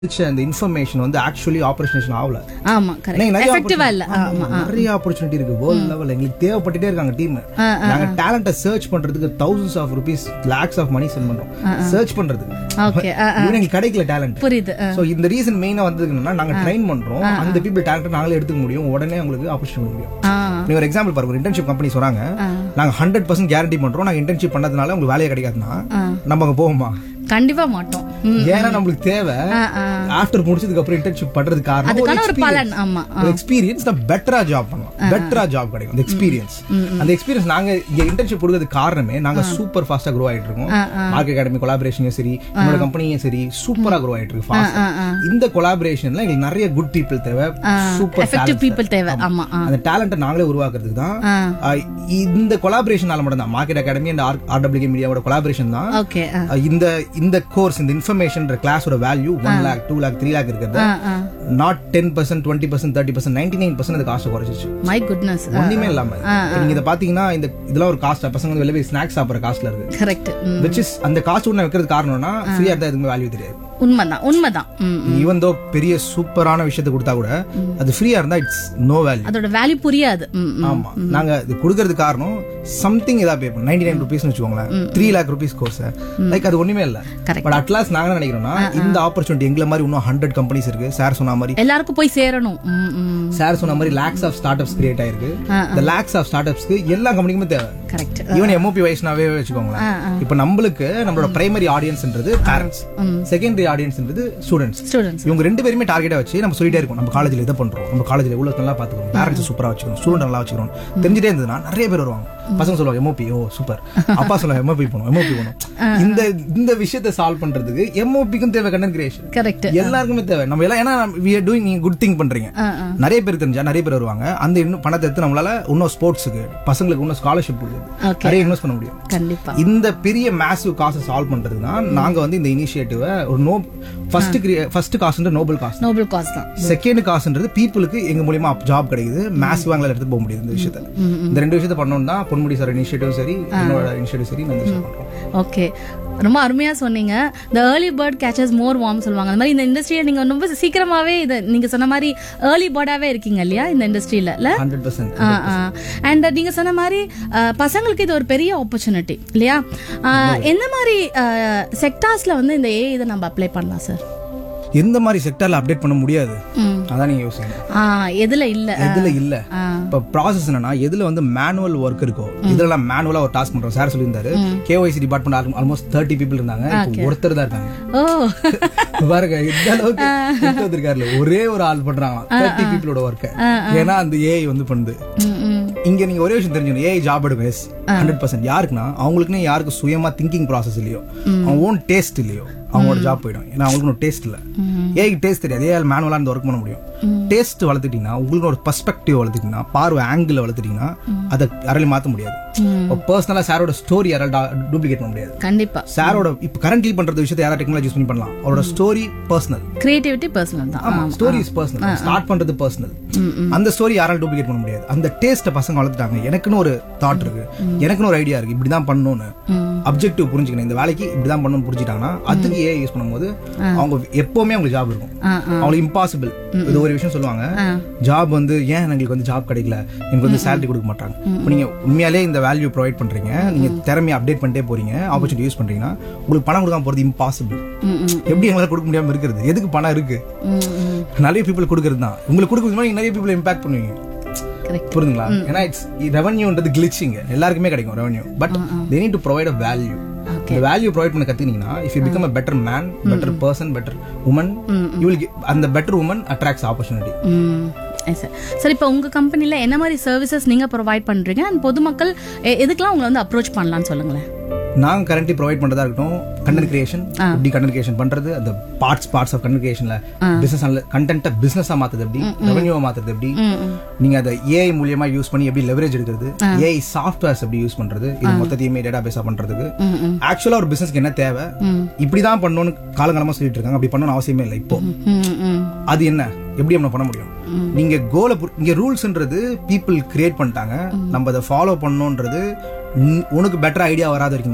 அந்த இன்ஃபர்மேஷன் வந்து ஆக்சுவலி ஆபரேஷனேஷன் ஆகல ஆமா நீங்க கரெக்ட் நிறைய எஃபெக்டிவா opportunity- இல்ல ஆமா, ஆமா நிறைய ஆப்பர்ச்சுனிட்டி இருக்கு வேர்ல்ட் லெவல் எங்களுக்கு தேவைப்பட்டுட்டே இருக்காங்க டீம் நாங்க டேலண்ட சர்ச் பண்றதுக்கு thousands of rupees lakhs of money spend பண்றோம் சர்ச் பண்றதுக்கு ஓகே இவன் எங்களுக்கு கிடைக்கல டேலண்ட் புரியுது ஆ. சோ இந்த ரீசன் மெயினா வந்ததுக்கு என்னன்னா நாங்க ட்ரெயின் பண்றோம் அந்த பீப்பிள் டேலண்ட் நாங்களே எடுத்துக்க முடியும் உடனே உங்களுக்கு ஆப்பர்ச்சுனிட்டி முடியும் ஆ நீங்க ஒரு எக்ஸாம்பிள் பாருங்க ஒரு இன்டர்ன்ஷிப் கம்பெனி சொல்றாங்க நாங்க ஹண்ட்ரட் பர்சன்ட் கேரண்டி பண்றோம் நாங்க இன்டர்ன்ஷிப் பண்ணதுனால உங்களுக்கு வேலையே கிடைக்காதுன்னா நம்ம அங்க போவோமா கண்டிப்பா மாட்டோம் ம். ஏன்னா நம்மளுக்கு தேவை ஆ, ஆ. ஆஃப்டர் முடிச்சதுக்கு அப்புறம் இன்டர்ன்ஷிப் பண்றதுக்கு காரணம் அதுக்கான ஒரு பலன் ஆமா ஆ. எக்ஸ்பீரியன்ஸ் நான் பெட்டரா ஜாப் பண்ணலாம் பெட்டரா ஜாப் கிடைக்கும் அந்த எக்ஸ்பீரியன்ஸ் அந்த எக்ஸ்பீரியன்ஸ் நாங்க இங்க இன்டர்ன்ஷிப் கொடுக்கறதுக்கு காரணமே நாங்க சூப்பர் ஃபாஸ்டா க்ரோ ஆயிட்டு இருக்கோம் மார்க்கெட் அகாடமி கொலாபரேஷனும் சரி என்னோட கம்பெனியும் சரி சூப்பரா க்ரோ ஆயிட்டு இருக்கு ஃபாஸ்டா இந்த கொலாபரேஷன்ல எங்களுக்கு நிறைய குட் பீப்புள் தேவை சூப்பர் எஃபெக்டிவ் பீப்புள் தேவை ஆமா ஆ. அந்த டேலண்ட்டை நாங்களே உருவாக்குறதுக்கு தான் ஆ. ஆஹ் இந்த கொலாபரேஷனால மட்டும் தான் மார்க்கெட் அகாடமி அண்ட் ஆர்டபிள்யூ மீடியாவோட கொலாபரேஷன் தான் ஓகே ஆ. ஆஹ் இந்த இந்த கோர்ஸ் இந்த இன்ஃபர்மேஷன் கிளாஸோட value one lakh two lakh three lakh இருக்கிறது ஆ, ஆ. Not ten percent twenty percent thirty percent ninety nine percent அது காஸ்ட் குறைச்சிச்சு மை குட்னஸ் ஒண்ணுமே இல்லாம இப்ப நீங்க இதை பாத்தீங்கன்னா இந்த இதெல்லாம் ஒரு காஸ்ட் பசங்க வந்து வெளியே போய் ஸ்நாக்ஸ் சாப்பிடுற காஸ்ட்ல இருக்கு கரெக்ட் விச் இஸ் அந்த காஸ்ட் ஒண்ணு வைக்கிறது காரணம்னா ஃப்ரீயா இருந்தா எதுவுமே வேல்யூ தெரியாது உண்மைதான் உண்மைதான் ம். ஈவன் தோ பெரிய சூப்பரான விஷயத்தை கொடுத்தா கூட அது ஃப்ரீயா இருந்தா இட்ஸ் நோ வேல்யூ அதோட வேல்யூ புரியாது ம், ம். ஆமா நாங்க இது கொடுக்கறது காரணம் சம்திங் இதா பே பண்ணோம் நைன்டி நைன் ருபீஸ் வச்சுக்கோங்களேன் three lakh rupees course like அது ஒண்ணுமே இல்ல Correct. பட் அட்லாஸ்ட் நாங்க என்ன நினைக்கிறோம்னா இந்த ஆப்பர்ச்சுனிட்டி எங்களை மாதிரி இன்னும் ஹண்ட்ரட் கம்பெனிஸ் இருக்கு சார் சொன்ன மாதிரி எல்லாருக்கும் போய் சேரணும் ம், ம். சார் சொன்ன மாதிரி lakhs of startups create ஆயிருக்கு இந்த லேக்ஸ் ஆஃப் ஸ்டார்ட் அப்ஸ்க்கு எல்லா கம்பெனிக்குமே தேவை கரெக்ட் ஈவன் எம்ஓபி வைஸ்னாவே வச்சுக்கோங்களேன் இப்போ நம்மளுக்கு நம்மளோட பிரைமரி ஆடியன்ஸ்ன்றது பேரண்ட்ஸ் செகண்டரி ஆடியன்ஸ்ன்றது ஸ்டூடெண்ட்ஸ் ஸ்டூடெண்ட்ஸ் இவங்க ரெண்டு பேருமே டார்கெட்டா வச்சு நம்ம சொல்லிட்டே இருக்கோம் நம்ம காலேஜ்ல இதை பண்றோம் நம்ம காலேஜ்ல இவ்வளவு நல்லா பாத்துக்கிறோம் பேரண்ட்ஸ் சூப்பரா வச்சுக்கிறோம் ஸ்டூடெண்ட் நல்லா வச்சுக்கிறோம் தெரிஞ்சுட்டே இருந்ததுன்னா நிறைய பேர் வருவாங்க பசங்க சொல்லுவாங்க எம்ஓபி ஓ சூப்பர் அப்பா சொல்லுவாங்க எம்ஓபி போகணும் எம்ஓபி போகணும் இந்த இந்த விஷயத்தை சால்வ் பண்றதுக்கு எம்ஓபிக்கும் தேவை கண்டென்ட் கிரியேஷன் கரெக்ட் எல்லாருக்குமே தேவை நம்ம எல்லாம் ஏன்னா வி ஆர் டூயிங் நீங்க குட் திங் பண்றீங்க நிறைய பேர் தெரிஞ்சா நிறைய பேர் வருவாங்க அந்த இன்னும் பணத்தை எடுத்து நம்மளால இன்னும் ஸ்போர்ட்ஸுக்கு பசங்களுக்கு இன்னும் ஸ்காலர்ஷிப் கொடுக்குது Okay. நிறைய இன்வெஸ்ட் பண்ண முடியும் கண்டிப்பா இந்த பெரிய மேசிவ் காசை சால்வ் பண்றதுக்கு தான் நாங்க வந்து இந்த இனிஷியேட்டிவை ஒரு நோ ஃபர்ஸ்ட் ஃபர்ஸ்ட் காசுன்ற நோபல் காசு நோபல் காஸ் தான் செகண்ட் காசுன்றது பீப்புளுக்கு எங்க மூலியமா ஜாப் கிடைக்குது மேசிவா எங்களால எடுத்து போக முடியுது இந்த விஷயத்த இந்த ரெண்டு விஷயத்த பண்ணணும் தான் பொன்முடி சார் இனிஷியேட்டிவ் சரி என்னோட இனிஷியேட்டிவ் சரி நான் இந்த விஷயம் பண்றோம் ஓகே ரொம்ப அருமையா சொன்னீங்க the early bird catches more worm சொல்லுவாங்க அந்த மாதிரி இந்த இண்டஸ்ட்ரியை நீங்க ரொம்ப சீக்கிரமாவே இது நீங்க சொன்ன மாதிரி ஏர்லி பேர்டாவே இருக்கீங்க இல்லையா இந்த இண்டஸ்ட்ரியில இல்ல ஹண்ட்ரட் பர்சன்ட் அண்ட் நீங்க சொன்ன மாதிரி அஹ், பசங்களுக்கு இது ஒரு பெரிய ஆப்பர்ச்சுனிட்டி இல்லையா அஹ், எந்த மாதிரி செக்டார்ஸ்ல வந்து இந்த ஏ இதை நம்ம அப்ளை பண்ணலாம் சார் எந்த மாதிரி செக்டர்ல அப்டேட் பண்ண முடியாது அதான் நீங்க யோசிங்க எதுல இல்ல எதுல இல்ல இப்ப ப்ராசஸ் என்னன்னா எதுல வந்து மேனுவல் ஒர்க் இருக்கோ இதுலலாம் மேனுவலா ஒரு டாஸ்க் பண்றோம் சார் சொல்லியிருந்தாரு KYC department almost thirty people இருந்தாங்க இப்போ ஒருத்தர் தான் இருக்காங்க ஓ பாருங்க இந்த அளவுக்கு எடுத்து வந்திருக்காருல ஒரே ஒரு ஆள் பண்றாங்க தேர்ட்டி பீப்புளோட ஒர்க்க ஏன்னா அந்த ஏஐ வந்து பண்ணுது ம், ம். இங்க நீங்க ஒரே விஷயம் தெரிஞ்சுக்கணும் ஏஐ ஜாப் எடுக்கும் எஸ் ஹண்ட்ரட் பர்சன்ட் யாருக்குன்னா அவங்களுக்குன்னு யாருக்கு சுயமா திங்கிங் ப்ராசஸ் இல்லையோ அவங்க ஓன் டேஸ்ட் இல்லையோ அவங்களோட ஜாப் போயிடும் ஏன்னா அவங்களுக்கு டேஸ்ட் இல்ல ஏஐ டேஸ்ட் தெரியாது ஏஐ மேனுவலா இந்த ஒர்க் பண்ண முடியும் டேஸ்ட் வளர்த்துட்டீங்கன்னா உங்களுக்கு ஒரு பர்ஸ்பெக்டிவ் வளர்த்துட்டீங்கன்னா பார்வை ஆங்கிள் வளர்த்துட்டீங்கன்னா அதை யாராலையும் மாத்த முடியாது பர்சனலா சாரோட ஸ்டோரி யாரால டூப்ளிகேட் பண்ண முடியாது கண்டிப்பா சாரோட இப்ப கரண்ட்லி பண்றது விஷயத்தை யாரா டெக்னாலஜி யூஸ் பண்ணி பண்ணலாம் அவரோட ஸ்டோரி பர்சனல் கிரியேட்டிவிட்டி பர்சனல் தான் ஆமா ஸ்டோரி இஸ் பர்சனல் ஸ்டார்ட் பண்றது பர்சனல் அந்த ஸ்டோரி யாரால டூப்ளிகேட் பண்ண முடியாது அந்த டேஸ்ட பசங்க வளர்த்துட்டாங்க எனக்குன்னு ஒரு தாட் இருக்கு எனக்குன்னு ஒரு ஐடியா இருக்கு இப்படிதான் பண்ணணும்னு அப்ஜெக்டிவ் புரிஞ்சுக்கணும் இந்த வேலைக்கு இப்படிதான் பண்ணணும்னு புரிஞ்சுட்டாங்கன்னா அதுக்கு ஏ யூஸ் பண்ணும்போது அவங்க எப்பவுமே அவங்களுக்கு ஜாப் இருக்கும் ஆ, அவங்களுக்கு இம்பாசிபிள் இது ஒரு விஷயம் சொல்லுவாங்க ஜாப் வந்து ஏன் எங்களுக்கு வந்து ஜாப் கிடைக்கல எனக்கு வந்து சேலரி கொடுக்க மாட்டாங்க இப்போ நீங்க உண்மையாலே இந்த வேல்யூ ப்ரொவைட் பண்றீங்க நீங்க திறமையை அப்டேட் பண்ணிட்டே போறீங்க ஆப்பர்ச்சுனிட்டி யூஸ் பண்றீங்கன்னா உங்களுக்கு பணம் கொடுக்காம போறது இம்பாசிபிள் எப்படி எங்களால கொடுக்க முடியாம இருக்கிறது எதுக்கு பணம் இருக்கு நிறைய பீப்புள் கொடுக்கறது தான் உங்களுக்கு கொடுக்கறது நீங்க நிறைய பீப்புள் இம்பாக்ட் பண்ணுவீங்க கரெக்ட் புரியுதுங்களா ஏன்னா இட்ஸ் ரெவன்யூன்றது கிளிச்சிங் எல்லாருக்குமே கிடைக்கும் revenue but they need to provide a value இந்த வேல்யூ ப்ரொவைட் பண்ண கத்துனீங்கன்னா if you become a better man better person better woman you will அந்த பெட்டர் உமன் அட்ராக்ட்ஸ் ஆப்பர்ச்சுனிட்டி ம் சார் சார் இப்போ உங்க கம்பெனில என்ன மாதிரி சர்வீசஸ் நீங்க ப்ரொவைட் பண்றீங்க அண்ட் பொதுமக்கள் எ- எதுக்கெல்லாம் உங்களை வந்து அப்ரோச் பண்ணலாம்னு சொல்லுங்களேன் நாங்க கரண்ட்லி ப்ரொவைட் பண்றதா இருக்கட்டும் கண்டென்ட் கிரியேஷன் எப்படி கண்டென்ட் கிரியேஷன் பண்றது அந்த பார்ட்ஸ் பார்ட்ஸ் ஆஃப் கண்டென்ட் கிரியேஷன்ல பிசினஸ் கண்டென்ட்டை பிசினஸா மாத்துறது எப்படி ரெவன்யூவா மாத்துறது எப்படி நீங்க அதை ஏஐ மூலியமா யூஸ் பண்ணி எப்படி லெவரேஜ் எடுக்கிறது ஏஐ சாஃப்ட்வேர்ஸ் எப்படி யூஸ் பண்றது இது மொத்தத்தையுமே டேட்டா பேஸா பண்றதுக்கு ஆக்சுவலா ஒரு பிசினஸ்க்கு என்ன தேவை இப்படிதான் பண்ணணும்னு காலங்காலமா சொல்லிட்டு இருக்காங்க அப்படி பண்ணணும்னு அவசியமே இல்லை இப்போ ம் ம் அது என்ன எப்படி நம்ம பண்ண முடியும் நீங்க கோல இங்க ரூல்ஸ்ன்றது பீப்புள் கிரியேட் பண்ணிட்டாங்க நம்ம அதை ஃபாலோ பண்ணணும்ன்றது உன்- உனக்கு பெட்டர் ஐடியா வராத வரைக்கும் தான்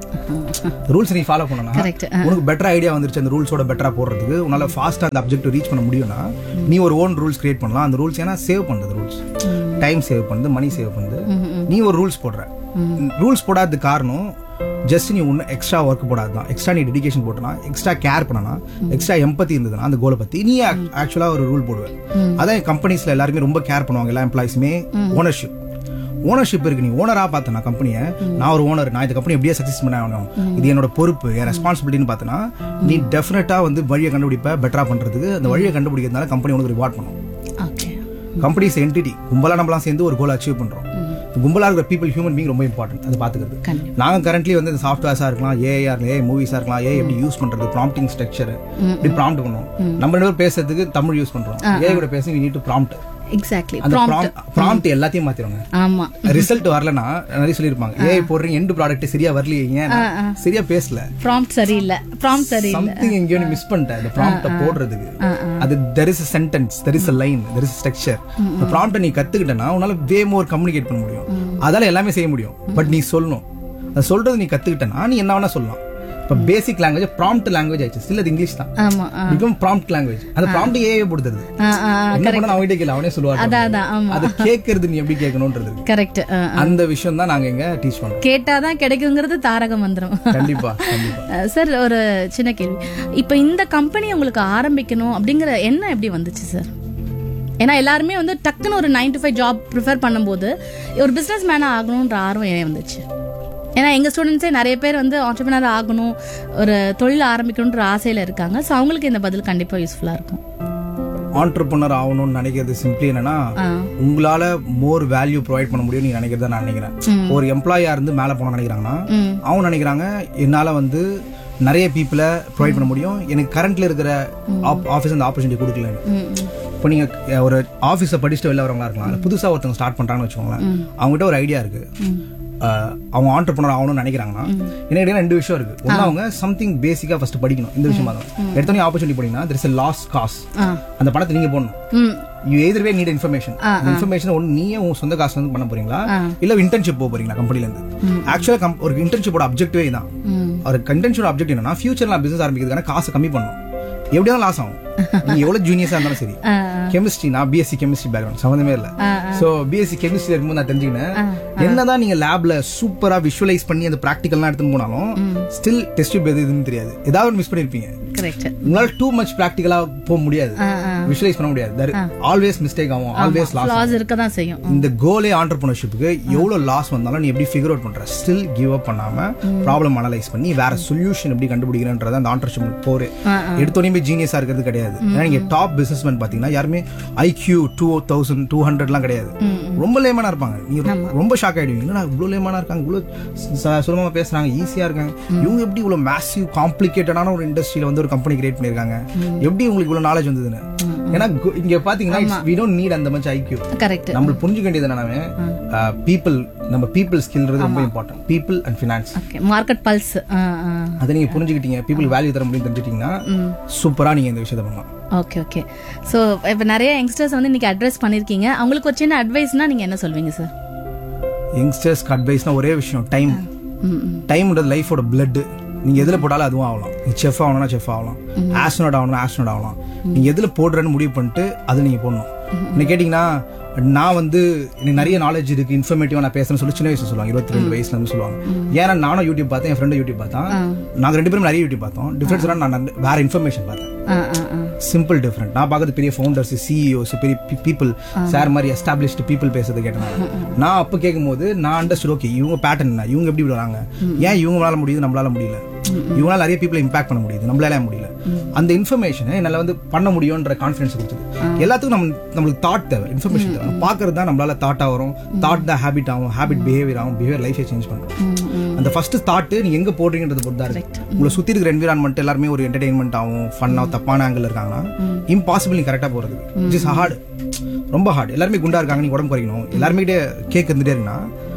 ரூல்ஸ் நீ ஃபாலோ பண்ணனா Correct. உனக்கு பெட்டர் ஐடியா வந்துருச்சு அந்த ரூல்ஸோட பெட்டரா போடுறதுக்கு உன்னால ஃபாஸ்டா அந்த அப்ஜெக்ட் ரீச் பண்ண முடியும்னா நீ ஒரு ஓன் ரூல்ஸ் கிரியேட் பண்ணலாம் அந்த ரூல்ஸ் ஏன்னா சேவ் பண்ணுது ரூல்ஸ் டைம் சேவ் பண்ணுது மணி சேவ் பண்ணுது நீ ஒரு ரூல்ஸ் போடுற ரூல்ஸ் போடாதது காரணம் ஜஸ்ட் நீ ஒன்று எக்ஸ்ட்ரா ஒர்க் போடாது தான் எக்ஸ்ட்ரா நீ டெடிகேஷன் போட்டனா எக்ஸ்ட்ரா கேர் பண்ணனா எக்ஸ்ட்ரா எம்பத்தி இருந்ததுன்னா அந்த கோலை பத்தி நீ ஆக்சுவலா ஒரு ரூல் போடுவேன் அதான் கம்பெனிஸ்ல எல்லாருமே ரொம்ப கேர் பண்ணுவாங்க எல்லா எம்ப்ளாயிஸுமே ஓனர்ஷிப் ஓனர்ஷிப் இருக்கு நீ ஓனரா பார்த்தனா கம்பெனியை நான் ஒரு ஓனர் நான் இந்த கம்பெனி எப்படியே சக்சஸ் பண்ண ஆகணும் இது என்னோட பொறுப்பு என் ரெஸ்பான்சிபிலிட்டின்னு பார்த்தனா நீ டெஃபினட்டா வந்து வழியை கண்டுபிடிப்ப பெட்டரா பண்றதுக்கு அந்த வழியை கண்டுபிடிக்கிறதுனால கம்பெனி உனக்கு ரிவார்ட் பண்ணும் ஓகே கம்பெனிஸ் என்டிட்டி கும்பலா நம்மளாம் சேர்ந்து ஒரு கோல் அச்சீவ் பண்றோம் கும்பலா இருக்கிற பீப்பிள் ஹியூமன் பீங் ரொம்ப இம்பார்ட்டன்ட் அது பாத்துக்கிறது கண்டிப்பா. நாங்க கரண்ட்லி வந்து இந்த சாஃப்ட்வேர்ஸா இருக்கலாம் ஏஐஆர் இருக்கலாம் ஏ மூவிஸா இருக்கலாம் ஏ எப்படி யூஸ் பண்றது ப்ராம்ப்டிங் ஸ்ட்ரக்சர் இப்படி ப்ராம்ப்ட் பண்ணுவோம் நம்ம ரெண்டு பேரும் பேசுறதுக்கு தமிழ் யூஸ் பண்றோம் ஏ கூட பேச நீட் டு ப்ராம்ப்ட் எக்ஸாக்ட்லி அந்த ப்ராம்ப்ட் எல்லாத்தையும் மாத்திடுவாங்க ஆமா ரிசல்ட் வரலனா நிறைய சொல்லிருப்பாங்க ஏ போடுறீங்க எண்டு ப்ராடக்ட் சரியா வரலையே ஏன் சரியா பேசல ப்ராம்ப்ட் சரியில்லை ப்ராம்ப்ட் சரியில்லை சம்திங் எங்கேயோ மிஸ் பண்ணிட்டேன் இந்த ப்ராம்ப்ட போடுறதுக்கு அது there is sentence there is line there is structure இந்த ப்ராம்ப்ட நீ கத்துக்கிட்டனா உன்னால வே மோர் கம்யூனிகேட் பண்ண முடியும் அதால எல்லாமே செய்ய முடியும் பட் நீ சொல்லணும் அது சொல்றது நீ கத்துக்கிட்டனா நீ என்ன வேணா சொல்லலாம் இப்ப பேசிக் லாங்குவேஜ் ப்ராம்ப்ட் லாங்குவேஜ் ஆயிடுச்சு ஸ்டில் அது இங்கிலீஷ் தான் ஆமா ஆ. மிகவும் ப்ராம்ப்ட் லாங்குவேஜ் அந்த ப்ராம்ப்ட் ஏஏ போடுறது ஆ, ஆ, என்ன பண்ண அவன்கிட்ட கேட்கல அவனே சொல்லுவாங்க அதான் அதான் ஆமா அது கேட்கறது நீ எப்படி கேட்கணும்ன்றது கரெக்ட் அந்த விஷயம் தான் நாங்க எங்க டீச் பண்றோம் கேட்டாதான் கிடைக்குங்கிறது தாரக மந்திரம் கண்டிப்பா கண்டிப்பா அஹ் சார் ஒரு சின்ன கேள்வி இப்போ இந்த கம்பெனி உங்களுக்கு ஆரம்பிக்கணும் அப்படிங்கிற எண்ணம் எப்படி வந்துச்சு சார் ஏன்னா எல்லாருமே வந்து டக்குன்னு ஒரு nine to five job prefer பண்ணும்போது ஒரு பிஸ்னஸ் மேனாக ஆகணுன்ற ஆர்வம் ஏன் வந்துச்சு ஏன்னா எங்கள் ஸ்டூடெண்ட்ஸே நிறைய பேர் வந்து ஆண்டர்பிரினர் ஆகணும் ஒரு தொழில் ஆரம்பிக்கணுன்ற ஆசையில் இருக்காங்க ஸோ அவங்களுக்கு இந்த பதில் கண்டிப்பாக யூஸ்ஃபுல்லாக இருக்கும் ஆண்டர்பனர் ஆகணும்னு நினைக்கிறது சிம்பிளி என்னன்னா உங்களால மோர் வேல்யூ ப்ரொவைட் பண்ண முடியும் நீங்க நினைக்கிறத நான் நினைக்கிறேன் ஒரு எம்ப்ளாயா இருந்து மேல போன நினைக்கிறாங்கன்னா அவங்க நினைக்கிறாங்க என்னால வந்து நிறைய பீப்புளை ப்ரொவைட் பண்ண முடியும் எனக்கு கரண்ட்ல இருக்கிற ஆஃபீஸ் அந்த ஆப்பர்ச்சுனிட்டி கொடுக்கலன்னு இப்போ நீங்க அஹ், ஒரு ஆஃபீஸை படிச்சுட்டு வெளில வரவங்களா இருக்கலாம் இல்ல புதுசா ஒருத்தவங்க ஸ்டார்ட் பண்றாங்கன்னு வச்சுக்கோங்களேன் அவங்ககிட்ட ஒரு ஐடியா இருக்கு அஹ், அவங்க ஆண்டர்பனர் ஆகணும்னு நினைக்கிறாங்கன்னா என்ன ரெண்டு விஷயம் இருக்கு ஒன்னு அவங்க சம்திங் பேசிக்கா ஃபர்ஸ்ட் படிக்கணும் இந்த விஷயமா தான் எடுத்தோடனே ஆப்பர்ச்சுனிட்டி போனீங்கன்னா தெர் இஸ் லாஸ் காஸ் அந்த பணத்தை நீங்க போடணும் ம் யூ எதிர் வே நீட் இன்ஃபர்மேஷன் இன்ஃபர்மேஷன் ஒன்று நீயே உன் சொந்த காசு வந்து பண்ண போறீங்களா இல்ல இன்டர்ன்ஷிப் போக போறீங்களா கம்பெனில இருந்து ஆக்சுவலா ஒரு இன்டர்ன்ஷிப்போட அப்ஜெக்டிவே தான் ஒரு கண்டென்ஷனோட அப்ஜெக்ட் என்னன்னா ஃபியூச்சர்ல பிசினஸ் ஆரம்பிக்கிறதுக்கான காசை கம்மி பண்ணணும் எப்படியா லாஸ் ஆகும் நீங்க எவ்வளவு ஜூனியர்ஸா இருந்தாலும் சரி கெமிஸ்ட்ரி நான் பிஎஸ்சி கெமிஸ்ட்ரி பேக்ரவுண்ட் சம்மந்தமே இல்ல சோ பிஎஸ்சி கெமிஸ்ட்ரி இருக்கும்போது நான் தெரிஞ்சுக்கினேன் என்னதான் நீங்க லேப்ல சூப்பரா விஷுவலைஸ் பண்ணி அந்த ப்ராக்டிகல்லாம் எடுத்துன்னு போனாலும் ஸ்டில் டெஸ்ட் எது இதுன்னு தெரியாது ஏதாவது மிஸ் பண்ணிருப்பீங்க கரெக்ட் உங்களால டூ மச் ப்ராக்டிகலா போக முடியாது விஷுவலைஸ் பண்ண முடியாது ஆல்வேஸ் மிஸ்டேக் ஆகும் ஆல்வேஸ் லாஸ் ஃப்ளாஸ் இருக்க தான் செய்யும் இந்த கோலே ஆண்டர்பிரினர்ஷிப்புக்கு எவ்வளவு லாஸ் வந்தாலும் நீ எப்படி ஃபிகர் அவுட் பண்ற ஸ்டில் கிவ் அப் பண்ணாம ப்ராப்ளம் அனலைஸ் பண்ணி வேற சொல்யூஷன் எப்படி கண்டுபிடிக்கிறன்றது அந்த ஆண்டர்பிரினர்ஷிப் போரு எடுத்தோடனே போய் ஜீனியஸா இருக்கிறது கிடையாது ஏன்னா நீங்க டாப் பிசினஸ் மேன் பாத்தீங்கன்னா யாருமே ஐக்யூ டூ தௌசண்ட் டூ ஹண்ட்ரட்லாம் கிடையாது ரொம்ப லேமனா இருப்பாங்க நீங்க ரொம்ப ஷாக் ஆயிடுவீங்க என்னடா இவ்வளவு லேமனா இருக்காங்க இவ்வளவு ச- சுலபமா பேசுறாங்க ஈஸியா இருக்காங்க இவங்க எப்படி இவ்வளவு மேசிவ் காம்ப்ளிகேட்டடான ஒரு இண்டஸ்ட்ரியில வந்து ஒரு கம்பெனி கிரியேட் பண்ணிருக்காங்க எப்படி உங்களுக்கு இவ்வளவு நாலேஜ் வந்ததுன்னு ஏன்னா கு- இங்க பாத்தீங்கன்னா வி டோன்ட் நீட் அந்த மச் ஐக்யூ கரெக்ட் நம்ம புரிஞ்சுக்க வேண்டியது என்னன்னா பீப்புள் நம்ம பீப்புள் ஸ்கில்ன்றது ரொம்ப important people and finance okay market pulse அதை நீங்க புரிஞ்சுக்கிட்டீங்க பீப்புள் வேல்யூ தர முடியும் தெரிஞ்சுட்டீங்கன்னா சூப்பரா நீங்க இந்த விஷயத்தை பண்ணலாம் ஓகே ஓகே ஸோ இப்போ நிறைய யங்ஸ்டர்ஸ் வந்து இன்னைக்கு அட்ரஸ் பண்ணியிருக்கீங்க அவங்களுக்கு ஒரு சின்ன அட்வைஸ்னா நீங்கள் என்ன சொல்வீங்க சார் யங்ஸ்டர்ஸ்க்கு அட்வைஸ்னா ஒரே விஷயம் டைம் டைம்ன்றது லைஃபோட பிளட் நீங்க எதுல போட்டாலும் அதுவும் ஆகலாம் நீ செஃப் ஆகணும்னா செஃப் ஆகலாம் ஆஸ்ட்ரோட் ஆகணும்னா ஆஸ்ட்ரோட் ஆகலாம் நீங்க எதுல போடுறேன்னு முடிவு பண்ணிட்டு அது நீங்க போடணும் என்ன கேட்டீங்கன்னா நான் வந்து எனக்கு நிறைய நாலேஜ் இருக்கு இன்ஃபர்மேட்டிவா நான் பேசுறேன்னு சொல்லி சின்ன வயசுல சொல்லுவாங்க இருபத்தி ரெண்டு வயசுல இருந்து சொல்லுவாங்க ஏன்னா நானும் யூடியூப் பார்த்தேன் என் ஃப்ரெண்டு யூடியூப் பார்த்தேன் நாங்க ரெண்டு பேரும் நிறைய யூடியூப் பார்த்தோம் டிஃபரன்ஸ் நான் நிறைய- வேற இன்ஃபர்மேஷன் பார்த்தேன் ஆ ஆ ஆ சிம்பிள் டிஃப்ரெண்ட் நான் பார்க்கறது பெரிய ஃபவுண்டர்ஸ் சிஇஓஸ் பெரிய பீப்புள் சார் மாதிரி எஸ்டாப்ளிஷ்டு பீப்புள் பேசுறது கேட்டேன் நான் அப்போ கேட்கும்போது நான் அண்டர்ஸ்ட் ஓகே இவங்க பேட்டர்ன் என்ன இவங்க எப்படி வராங்க ஏன் இவங்களால முடியுது நம்மளால முடியல இவங்களால நிறைய பீப்புளை இம்பாக்ட் பண்ண முடியுது நம்மளால ஏன் முடியல அந்த இன்ஃபர்மேஷனை என்னால வந்து பண்ண முடியும்ன்ற கான்ஃபிடன்ஸ் கொடுத்தது எல்லாத்துக்கும் நம்ம நம்மளுக்கு தாட் தேவை இன்ஃபர்மேஷன் தேவை பார்க்கறது தான் நம்மளால தாட்டா வரும் தாட் தான் ஹேபிட் ஆகும் ஹேபிட் பிஹேவியர் ஆகும் பிஹேவியர் லைஃபை சேஞ்ச் பண்ணும் அந்த ஃபர்ஸ்ட் தாட் நீ எங்க போடுறீங்கன்றது பொறுத்து தான் இருக்கு உங்களை சுத்தி இருக்கிற என்விரான்மெண்ட் எல்லாருமே ஒரு என்டர்டைன்மெண்ட் ஆகும் ஃபன்னா தப்பான ஆங்கிள் இருக்காங்கன்னா இம்பாசிபிள் நீ கரெக்டா போறது இட்ஸ் ஹார்ட் ரொம்ப ஹார்ட் எல்லாருமே குண்டா இருக்காங்க நீ உடம்பு குறைக்கணும் எல்லாருமே கிட்ட கேக் இருந்துட்டே இருக்குன்னா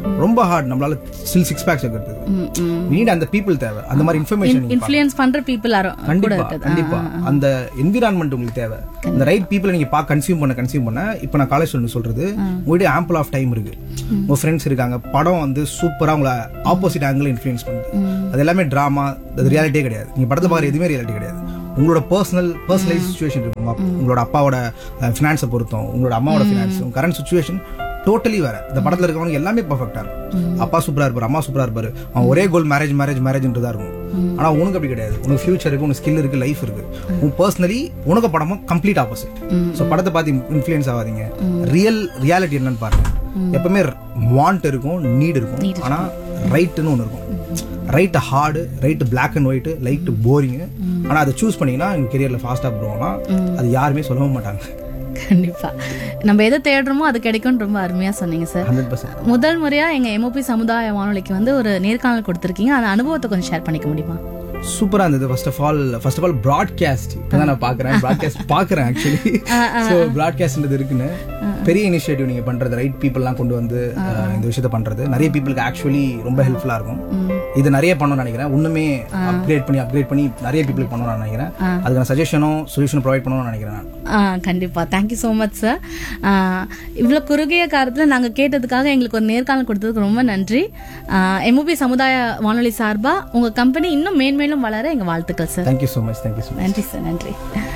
ரொம்ப ஹார்ட் நம்மளால ஸ்டில் சிக்ஸ் பேக்ஸ் இருக்கிறதுக்கு நீட் அந்த பீப்புள் தேவை அந்த மாதிரி இன்ஃபர்மேஷன் இன்ஃப்ளூயன்ஸ் பண்ற பீப்புள் யாரும் கூட கண்டிப்பா இருக்குது கண்டிப்பா அந்த என்விரான்மெண்ட் உங்களுக்கு தேவை இந்த ரைட் பீப்புளை நீங்க பா கன்சியூம் பண்ண கன்சியூம் பண்ண இப்போ நான் காலேஜ் ஸ்டூடெண்ட் சொல்றது உங்கள்கிட்ட ஆம்பிள் ஆஃப் டைம் இருக்கு உங்க ஃப்ரெண்ட்ஸ் இருக்காங்க படம் வந்து சூப்பரா உங்களை ஆப்போசிட் ஆங்கிள் இன்ஃப்ளூயன்ஸ் பண்ணுது அது எல்லாமே டிராமா அது ரியாலிட்டியே கிடையாது நீங்க படத்தை பார்க்குற எதுவுமே ரியாலிட்டி கிடையாது உங்களோட பர்சனல் பர்சனலைஸ் சுச்சுவேஷன் இருக்கு உங்க அப்- உங்களோட அப்பாவோட ஃபினான்ஸை பொறுத்தும் உங்களோட அம்மாவோட ஃபினான்ஸ் கரண்ட் சுச்சுவேஷன் டோட்டலி வேற இந்த படத்துல இருக்கவங்க எல்லாமே பர்ஃபெக்டா இருக்கும் அப்பா சூப்பரா இருப்பாரு அம்மா சூப்பரா இருப்பாரு அவன் ஒரே கோல் மேரேஜ் மேரேஜ் மேரேஜ்ன்றதா இருக்கும் ஆனா உனக்கு அப்படி கிடையாது உனக்கு ஃபியூச்சர் இருக்கு உனக்கு ஸ்கில் இருக்கு லைஃப் இருக்கு உன் பர்சனலி உனக்கு படமும் கம்ப்ளீட் ஆப்போசிட் ஸோ படத்தை பார்த்து இன்ஃப்ளூயன்ஸ் ஆகாதீங்க ரியல் ரியாலிட்டி என்னன்னு பாருங்க எப்பவுமே வாண்ட் இருக்கும் நீட் இருக்கும் ஆனா ரைட்னு ஒன்று இருக்கும் right hard right black and white light boring ஆனா அதை சூஸ் பண்ணீங்கன்னா எங்க கெரியர்ல ஃபாஸ்டா போகலாம் அது யாருமே சொல்லவும் மாட்டாங்க கண்டிப்பா நம்ம எதை தேடுறோமோ அது கிடைக்கும்னு ரொம்ப அருமையா சொன்னீங்க சார் ஹண்ட்ரட் பர்சன்ட் முதல் முறையா எங்க எம்ஓபி சமுதாய வானொலிக்கு வந்து ஒரு நேர்காணல் கொடுத்திருக்கீங்க அந்த அனுபவத்தை கொஞ்சம் ஷேர் பண்ணிக்க முடியுமா சூப்பரா இருந்தது first of all first of all broadcast இப்பதான் நான் பாக்குறேன் ப்ராட்காஸ்ட் பாக்குறேன் ஆக்சுவலி ஸோ ப்ராட்காஸ்ட்ன்றது இருக்குன்னு பெரிய இனிஷியேட்டிவ் நீங்க பண்றது ரைட் பீப்புள்லாம் கொண்டு வந்து அஹ், இந்த விஷயத்த பண்றது நிறைய பீப்புளுக்கு ஆக்சுவலி ரொம்ப ஹெல்ப்ஃபுல்லா இருக்கும் இது நிறைய பண்ணணும்னு நினைக்கிறேன் இன்னுமே அப்கிரேட் பண்ணி அப்கிரேட் பண்ணி நிறைய பீப்புளுக்கு பண்ணணும்னு நான் நினைக்கிறேன் அதுக்கான சஜஷனும் சொல்யூஷன் ப்ரொவைட் பண்ணணும்னு நினைக்கிறேன் நான் ஆ கண்டிப்பா தேங்க்யூ ஸோ மச் சார் இவ்வளோ குறுகிய காலத்தில் நாங்கள் கேட்டதுக்காக எங்களுக்கு ஒரு நேர்காணல் கொடுத்ததுக்கு ரொம்ப நன்றி எம்ஓபி சமுதாய வானொலி சார்பாக உங்கள் கம்பெனி இன்னும் மேன்மேலும் வளர எங்கள் வாழ்த்துக்கள் sir thank you so much thank you so much நன்றி சார் நன்றி